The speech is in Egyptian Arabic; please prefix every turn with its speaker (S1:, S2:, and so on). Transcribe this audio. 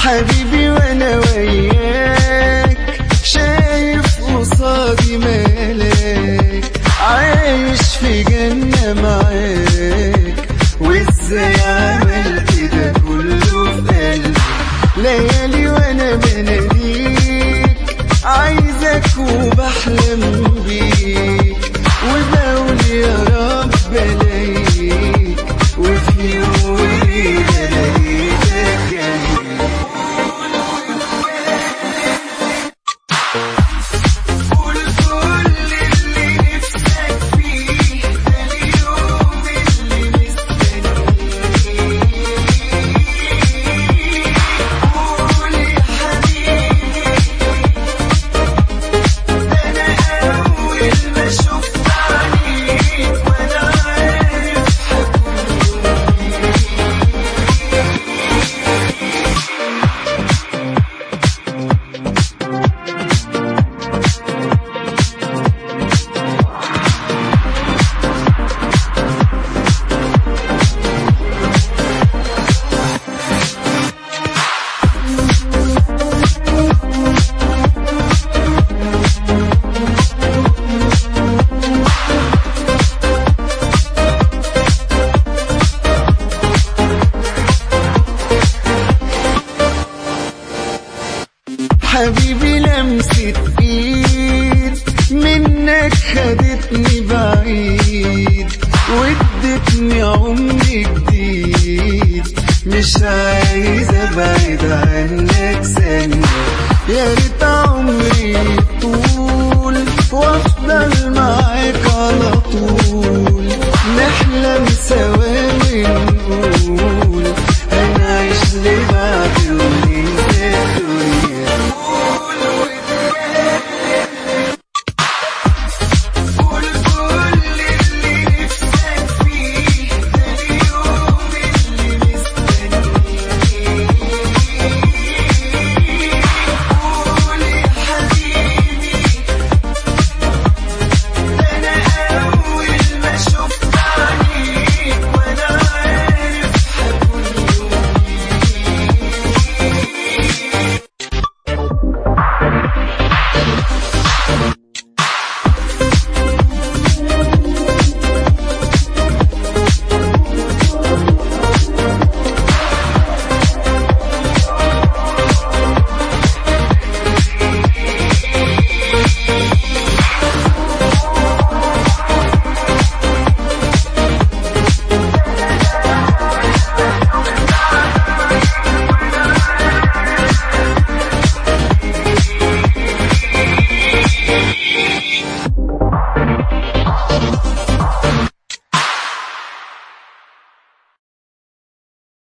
S1: حبيبي وانا وياك شايف قصادي ملاك عايش في جنة معاك وازاي عملت ده كله في قلبي ليالي وانا بناديك عايزك وبحلم بيك وبقول يا رب الاقيك وفي يوم وليلة لقيتك جنبي قول كل اللي نفسك فيه ده اليوم اللي مستنيه قول يا حبيبي ده انا اول ما شفت عليك وانا عارف حبيبي لمسة ايد منك خدتني بعيد وادتني عمر جديد مش عايز ابعد عنك ثانية يا ريت